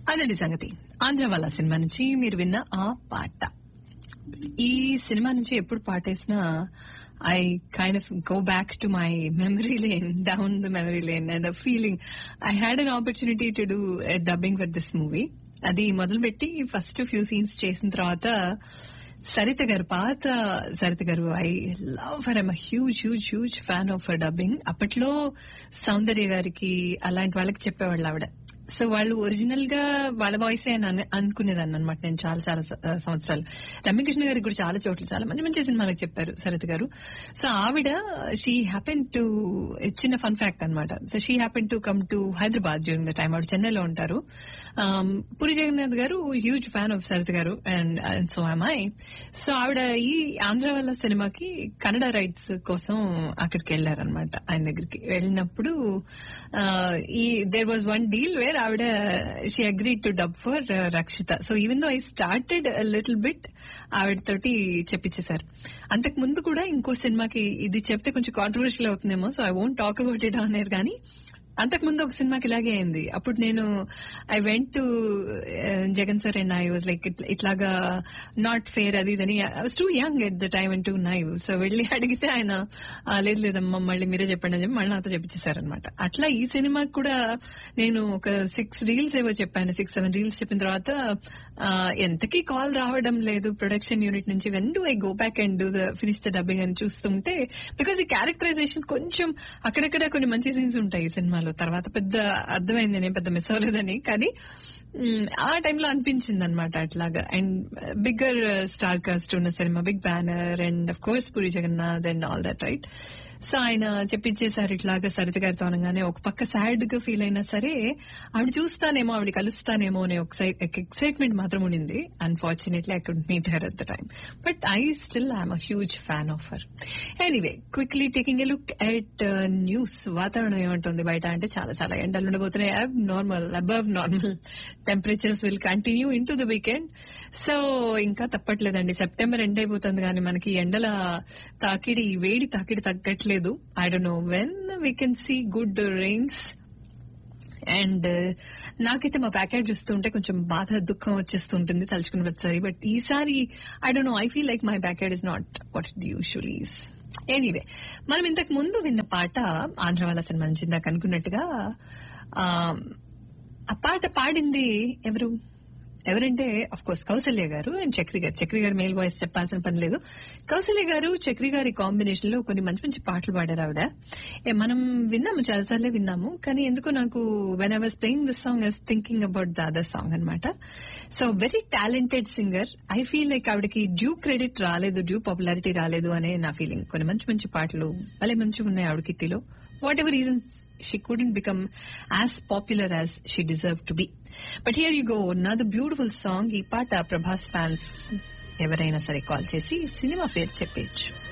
అదండి సంగతి ఆంధ్ర వాళ్ళ సినిమా నుంచి మీరు విన్న ఆ పాట ఈ సినిమా నుంచి ఎప్పుడు పాటేసినా I kind of go back to my memory lane down the memory lane and feeling I had an opportunity to do dubbing with this movie అది మొదలుపెట్టి ఫస్ట్ ఫ్యూ సీన్స్ చేసిన తర్వాత సరిత గారు పాత సరిత గారు I love for I'm huge huge huge fan of dubbing అప్పట్లో సౌందర్య గారికి అలాంటి వాళ్ళకి చెప్పేవాళ్ళు ఆవిడ సో వాళ్ళు ఒరిజినల్ గా వాళ్ళ వాయిసే అని అను- అనుకునేదాన్ని అనమాట నేను చాలా చాలా స- సంవత్సరాలు రమ్యకృష్ణ గారికి కూడా చాలా చోట్ల చాలా మంచి మంచి సినిమాలకు చెప్పారు సరిత గారు సో ఆవిడ షీ హ్యాపెన్ టు చిన్న ఫన్ ఫ్యాక్ట్ అనమాట so she happen to come to Hyderabad during the time ఆవిడ చెన్నైలో ఉంటారు Um, పూరి జగన్నాథ్ గారు హ్యూజ్ ఫ్యాన్ ఆఫ్ సరిత గారు and and so I so ఆవిడ ఈ ఆంధ్ర వాళ్ళ సినిమాకి కన్నడ రైట్స్ కోసం అక్కడికి వెళ్లారనమాట ఆయన దగ్గరికి వెళ్ళినప్పుడు ఆ, ఈ there was one deal where ఆవిడ she agree to dub for Rakshitha so even though I started little bit ఆవిడ తోటి చెప్పించేశారు అంతకు ముందు కూడా ఇంకో సినిమాకి ఇది చెప్తే కొంచెం కాంట్రవర్షియల్ అవుతుందేమో so I won't talk about it అనేది కానీ అంతకు ముందు ఒక సినిమాకి ఇలాగే అయింది అప్పుడు నేను I went to Jagan sir and I was like ఇట్లాగా నాట్ ఫేర్ అది ఇదని I was too young at the time and too naive so వెళ్ళి అడిగితే ఆయన "ఆ, లేదు లేదమ్మా మళ్ళీ మీరే చెప్పండి అని చెప్పి మళ్ళీ నాతో చెప్పించేశారనమాట అట్లా ఈ సినిమాకి కూడా నేను ఒక సిక్స్ రీల్స్ ఏవో చెప్పాను సిక్స్ సెవెన్ రీల్స్ చెప్పిన తర్వాత ఆ, ఎంతకీ కాల్ రావడం లేదు ప్రొడక్షన్ యూనిట్ నుంచి when do I go back and do the finish the dubbing అని చూస్తుంటే బికాస్ ఈ క్యారెక్టరైజేషన్ కొంచెం అక్కడక్కడ కొన్ని మంచి సీన్స్ ఉంటాయి ఈ సినిమాలో తర్వాత పెద్ద అర్థమైంది నేను పెద్ద మిస్ అవ్వలేదని కానీ మ్, ఆ టైంలో అనిపించింది అనమాట అట్లాగా అండ్ బిగ్గర్ స్టార్ కాస్ట్ ఉన్న సినిమా big banner and of course Puri Jagannadh and all that right so ఆయన చెప్పించేశారు ఇట్లాగా సరిత గారితో అనగానే ఒక పక్క సాడ్ గా ఫీల్ అయినా సరే ఆవిడ చూస్తానేమో ఆవిడ కలుస్తానేమో అనే ఒక ఎక్సైట్మెంట్ మాత్రం ఉండింది unfortunately I could meet her at the time but I still I'm a huge fan of her anyway quickly taking a look at news వాతావరణం ఏమంటుంది బయట అంటే చాలా చాలా ఎండలు ఉండబోతున్నాయి abnormal above normal temperatures will continue into the weekend so ఇంకా తప్పట్లేదండి సెప్టెంబర్ ఎండ్ అయిపోతుంది కానీ మనకి ఎండల తాకిడి వేడి తాకిడి తగ్గట్లేదు I don't know when we can see good rains and నాకైతే మా ప్యాకెట్ చూస్తుంటే కొంచెం బాధ దుఃఖం వచ్చేస్తుంటుంది తలుచుకుని వచ్చారి బట్ ఈసారి I don't know I feel like my packet is not what it usually is anyway మనం ఇంతకు ముందు విన్న పాట ఆంధ్ర వాళ్ళ సినిమా నుంచి ఇందాక అనుకున్నట్టుగా ఆ, ఆ పాట పాడింది ఎవరు ఎవరంటే అఫ్ కోర్స్ కౌసల్య గారు అండ్ చక్రి గారు చక్రి గారు మేల్ వాయిస్ చెప్పాల్సిన పని లేదు కౌసల్య గారు చక్రి గారి కాంబినేషన్ లో కొన్ని మంచి మంచి పాటలు పాడారు ఆవిడ ఏ, మనం విన్నాము చాలాసార్లే విన్నాము కానీ ఎందుకో నాకు when I was playing this song I's thinking about the other song అనమాట so very talented singer I feel like ఆవిడకి డ్యూ క్రెడిట్ రాలేదు డ్యూ పాపులారిటీ రాలేదు అనే నా ఫీలింగ్ కొన్ని మంచి మంచి పాటలు భలే మంచిగా ఉన్నాయి ఆవిడ కిట్టిలో whatever reasons she couldn't become as popular as she deserved to be. But here you go, another beautiful song. ఈ పాట ప్రభాస్ ఫ్యాన్స్ ఎవరైనా సరే కాల్ చేసి సినిమా పేరు చెప్పేయచ్చు